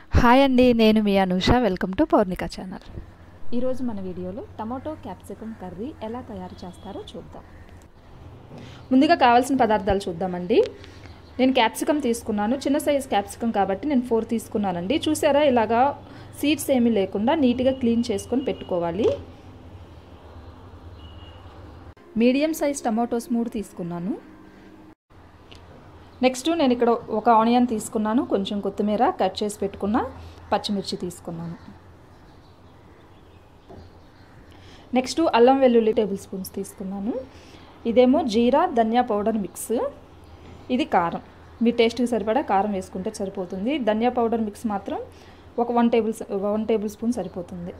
hi అండి నేను మీ Anusha welcome to Pournika channel ఈరోజు మన వీడియోలో టమాటో క్యాప్సికమ్ కర్రీ ఎలా తయారు చేస్తారో చూద్దాం ముందుగా కావాల్సిన పదార్థాలు చూద్దామండి నేను క్యాప్సికమ్ తీసుకున్నాను చిన్న సైజ్ క్యాప్సికమ్ కాబట్టి నేను ఫోర్ తీసుకున్నానండి చూసారా ఇలాగా సీడ్స్ ఏమీ లేకుండా నీట్గా క్లీన్ చేసుకొని పెట్టుకోవాలి మీడియం సైజ్ టమాటోస్ మూడు తీసుకున్నాను నెక్స్ట్ నేను ఇక్కడ ఒక ఆనియన్ తీసుకున్నాను కొంచెం కొత్తిమీర కట్ చేసి పెట్టుకున్న పచ్చిమిర్చి తీసుకున్నాను నెక్స్ట్ అల్లం వెల్లుల్లి టేబుల్ స్పూన్స్ తీసుకున్నాను ఇదేమో జీరా ధనియా పౌడర్ మిక్స్ ఇది కారం మీ టేస్ట్కి సరిపడా కారం వేసుకుంటే సరిపోతుంది ధనియా పౌడర్ మిక్స్ మాత్రం ఒక one table one tablespoon సరిపోతుంది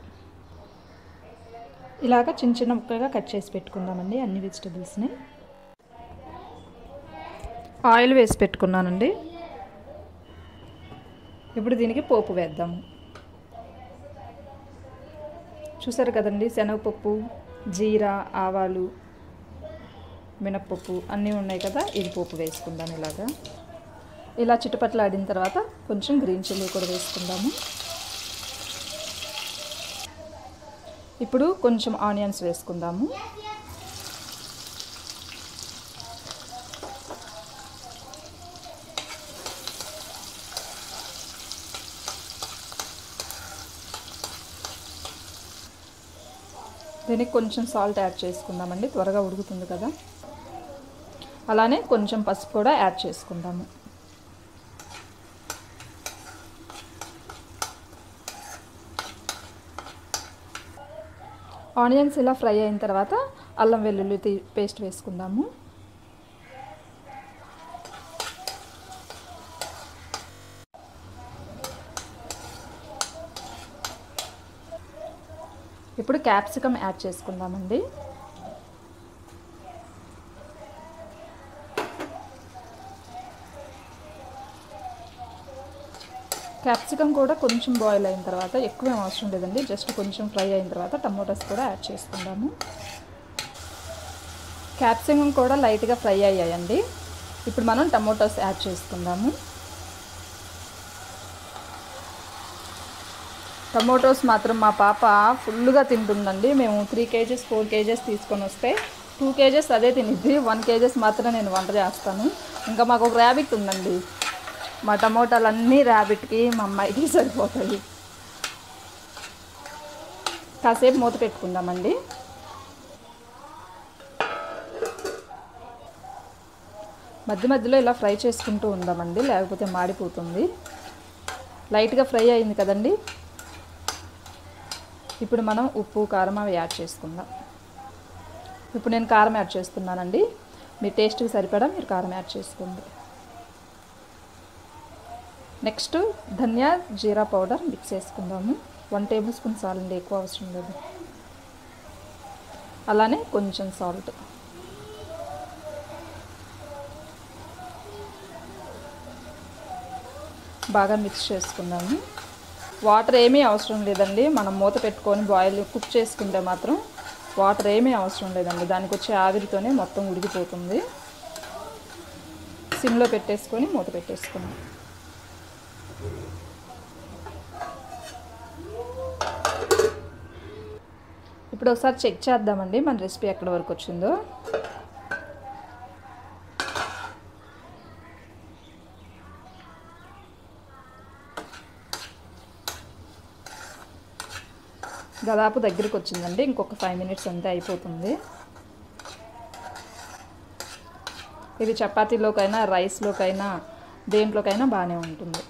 ఇలాగ చిన్న చిన్న ముక్కలుగా కట్ చేసి పెట్టుకుందామండి అన్ని వెజిటబుల్స్ని ఆయిల్ వేసి పెట్టుకున్నానండి ఇప్పుడు దీనికి పోపు వేద్దాము చూసారు కదండి శనగపప్పు జీరా ఆవాలు మినప్పప్పు అన్నీ ఉన్నాయి కదా ఇది పోపు వేసుకుందాం ఇలాగా ఇలా చిట్టుపట్లు ఆడిన తర్వాత కొంచెం గ్రీన్ చిల్లీ కూడా వేసుకుందాము ఇప్పుడు కొంచెం ఆనియన్స్ వేసుకుందాము దీనికి కొంచెం సాల్ట్ యాడ్ చేసుకుందామండి త్వరగా ఉడుకుతుంది కదా అలానే కొంచెం పసుపు కూడా యాడ్ చేసుకుందాము ఆనియన్స్ ఇలా ఫ్రై అయిన తర్వాత అల్లం వెల్లుల్లి పేస్ట్ వేసుకుందాము ఇప్పుడు క్యాప్సికమ్ యాడ్ చేసుకుందామండి క్యాప్సికమ్ కూడా కొంచెం బాయిల్ అయిన తర్వాత ఎక్కువ ఏం అవసరం లేదండి జస్ట్ కొంచెం ఫ్రై అయిన తర్వాత టమోటాస్ కూడా యాడ్ చేసుకుందాము క్యాప్సికమ్ కూడా లైట్గా ఫ్రై అయ్యాయండి ఇప్పుడు మనం టమోటాస్ యాడ్ చేసుకుందాము టమోటోస్ మాత్రం మా పాప ఫుల్గా తింటుందండి మేము త్రీ కేజెస్ ఫోర్ కేజెస్ తీసుకొని వస్తే టూ కేజెస్ అదే తినిద్ది వన్ కేజెస్ మాత్రం నేను వంట చేస్తాను ఇంకా మాకు ఒక ర్యాబిట్ ఉందండి మా టమోటాలన్నీ ర్యాబిట్కి మా అమ్మాయికి సరిపోతాయి కాసేపు మూత పెట్టుకుందామండి మధ్య మధ్యలో ఇలా ఫ్రై చేసుకుంటూ ఉందామండి లేకపోతే మాడిపోతుంది లైట్గా ఫ్రై అయింది కదండి ఇప్పుడు మనం ఉప్పు కారం అవి యాడ్ చేసుకుందాం ఇప్పుడు నేను కారం యాడ్ చేస్తున్నానండి మీ టేస్ట్కి సరిపడా మీరు కారం యాడ్ చేసుకోండి నెక్స్ట్ ధనియా జీరా పౌడర్ మిక్స్ చేసుకుందాము వన్ టేబుల్ స్పూన్ చాలండి ఎక్కువ అవసరం లేదు అలానే కొంచెం సాల్ట్ బాగా మిక్స్ చేసుకుందాము వాటర్ ఏమీ అవసరం లేదండి మనం మూత పెట్టుకొని బాయిల్ కుక్ చేసుకుంటే మాత్రం వాటర్ ఏమీ అవసరం లేదండి దానికి వచ్చే ఆవిరితోనే మొత్తం ఉడికిపోతుంది సిమ్లో పెట్టేసుకొని మూత పెట్టేసుకున్నాం ఇప్పుడు ఒకసారి చెక్ చేద్దామండి మన రెసిపీ ఎక్కడి వరకు వచ్చిందో దాదాపు దగ్గరికి వచ్చిందండి ఇంకొక ఫైవ్ మినిట్స్ అంతే అయిపోతుంది ఇది చపాతీలోకైనా రైస్లోకైనా దేంట్లోకైనా బాగానే ఉంటుంది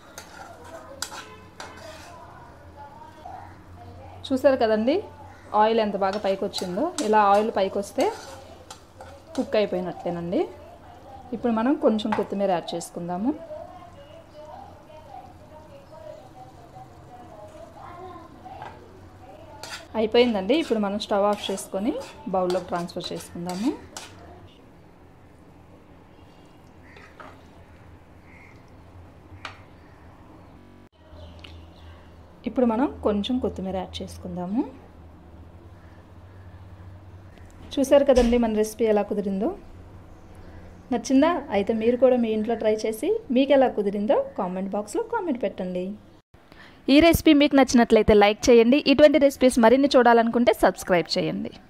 చూసారు కదండి ఆయిల్ ఎంత బాగా పైకి వచ్చిందో ఇలా ఆయిల్ పైకి వస్తే కుక్ అయిపోయినట్లేనండి ఇప్పుడు మనం కొంచెం కొత్తిమీర యాడ్ చేసుకుందాము అయిపోయిందండి ఇప్పుడు మనం స్టవ్ ఆఫ్ చేసుకొని బౌల్లోకి ట్రాన్స్ఫర్ చేసుకుందాము ఇప్పుడు మనం కొంచెం కొత్తిమీర యాడ్ చేసుకుందాము చూసారు కదండి మన రెసిపీ ఎలా కుదిరిందో నచ్చిందా అయితే మీరు కూడా మీ ఇంట్లో ట్రై చేసి మీకు ఎలా కుదిరిందో కామెంట్ బాక్స్లో కామెంట్ పెట్టండి ఈ రెసిపీ మీకు నచ్చినట్లయితే లైక్ చేయండి ఇటువంటి రెసిపీస్ మరిన్ని చూడాలనుకుంటే సబ్స్క్రైబ్ చేయండి